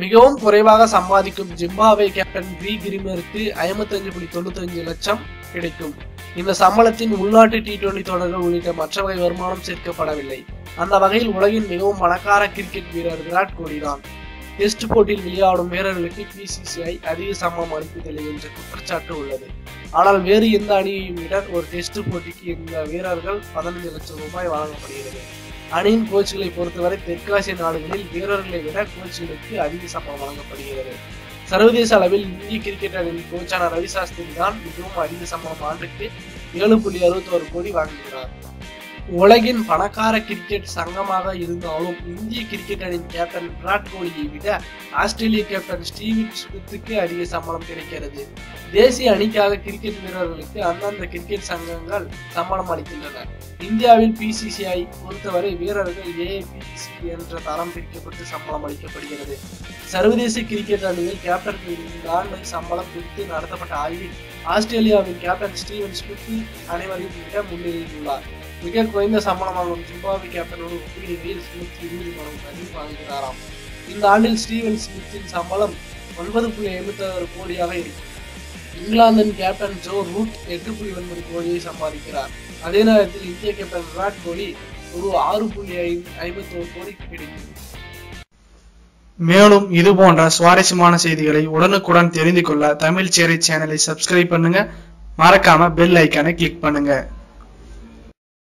மிகவும் குறைவாக சம்பாதிக்கும் ஜிம்பாவே கேப்டன் வி கிரிமருக்கு ஐம்பத்தஞ்சு புள்ளி தொண்ணூத்தஞ்சு லட்சம் கிடைக்கும் இந்த சம்பளத்தின் உள்நாட்டு டி டுவெண்டி தொடர்கள் உள்ளிட்ட மற்ற வகை வருமானம் சேர்க்கப்படவில்லை அந்த வகையில் உலகின் மிகவும் பணக்கார கிரிக்கெட் வீரர் விராட் கோலி தான் டெஸ்ட் போட்டியில் விளையாடும் வீரர்களுக்கு பிசிசிஐ அதிக சம்பளம் அளிப்பதில்லை என்ற குற்றச்சாட்டு உள்ளது ஆனால் வேறு எந்த அணியையும் விட ஒரு டெஸ்ட் போட்டிக்கு இந்த வீரர்கள் பதினஞ்சு லட்சம் ரூபாய் வழங்கப்படுகிறது அணியின் கோச்சுகளை பொறுத்தவரை தெற்காசிய நாடுகளில் வீரர்களை விட கோச்சுகளுக்கு அதிக சம்பளம் வழங்கப்படுகிறது சர்வதேச அளவில் இந்திய கிரிக்கெட் அணியின் கோச்சான ரவி சாஸ்திரி தான் மிகவும் அதிக சம்பளம் ஆண்டுக்கு ஏழு புள்ளி அறுபத்தோரு கோடி வாங்குகிறார் உலகின் பணக்கார கிரிக்கெட் சங்கமாக இருந்தாலும் இந்திய கிரிக்கெட் அணியின் கேப்டன் விராட் கோலியை விட ஆஸ்திரேலிய கேப்டன் ஸ்டீவன் ஸ்மித்துக்கு அதிக சம்பளம் கிடைக்கிறது தேசிய அணிக்காக கிரிக்கெட் வீரர்களுக்கு அந்தந்த கிரிக்கெட் சங்கங்கள் சம்பளம் அளிக்கின்றன இந்தியாவில் பிசிசிஐ பொறுத்தவரை வீரர்கள் ஏபிசி என்ற தரம் பிரிக்கப்பட்டு சம்பளம் அளிக்கப்படுகிறது சர்வதேச கிரிக்கெட் அணியில் கேப்டன்களின் இந்த ஆண்டு சம்பளம் குறித்து நடத்தப்பட்ட ஆய்வில் ஆஸ்திரேலியாவின் கேப்டன் ஸ்டீவன் ஸ்மித் அனைவரையும் விட முன்னிலையில் உள்ளார் மிக குறைந்த சம்பளம் வாங்கும் ஜிம்பாப்வே கேப்டனோடு ஒப்பிடுகையில் ஸ்மித் இருபது மடங்கு அதிகம் வாங்குகிறாராம் இந்த ஆண்டில் ஸ்டீவன் ஸ்மித்தின் சம்பளம் ஒன்பது புள்ளி ஐம்பத்தி ஆறு கோடியாக இருக்கும் இங்கிலாந்தின் கேப்டன் ஜோ ரூட் எட்டு புள்ளி ஒன்பது கோடியை சம்பாதிக்கிறார் அதே நேரத்தில் இந்திய கேப்டன் விராட் கோலி ஒரு ஆறு புள்ளி ஐம்பத்தி ஒரு கோடிக்கு கிடைக்கும் மேலும் இது போன்ற சுவாரஸ்யமான செய்திகளை உடனுக்குடன் தெரிந்து கொள்ள தமிழ் சேரை சேனலை சப்ஸ்கிரைப் பண்ணுங்க மறக்காம பெல் ஐக்கானை கிளிக் பண்ணுங்க